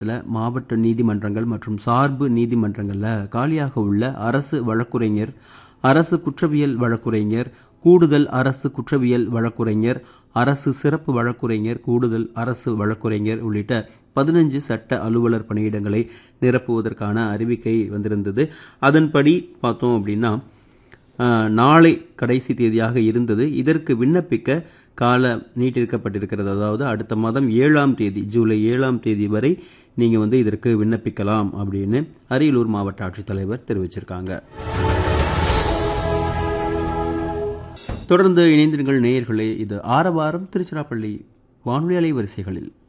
இதில் மாவட்ட நீதிமன்றங்கள் மற்றும் சார்பு நீதிமன்றங்களில் காலியாக உள்ள அரசு வழக்குரைஞர் அரசு குற்றவியல் வழக்குரைஞர் கூடுதல் அரசு குற்றவியல் வழக்குரைஞர் அரசு சிறப்பு வழக்குரைஞர் கூடுதல் அரசு வழக்குரைஞர் உள்ளிட்ட பதினஞ்சு சட்ட அலுவலர் பணியிடங்களை நிரப்புவதற்கான அறிவிக்கை வந்திருந்தது அதன்படி பார்த்தோம் அப்படின்னா ஆஹ், நாளை கடைசி தேதியாக இருந்தது இதற்கு விண்ணப்பிக்க கால நீட்டிருக்கப்பட்டிருக்கிறது அதாவது அடுத்த மாதம் ஏழாம் தேதி ஜூலை ஏழாம் தேதி வரை நீங்கள் வந்து இதற்கு விண்ணப்பிக்கலாம் அப்படின்னு அரியலூர் மாவட்ட ஆட்சித்தலைவர் தெரிவிச்சிருக்காங்க தொடர்ந்து இணைந்திருங்கள் நேயர்களே இது ஆரவாரம் திருச்சிராப்பள்ளி வானொலி அலைவரிசைகளில்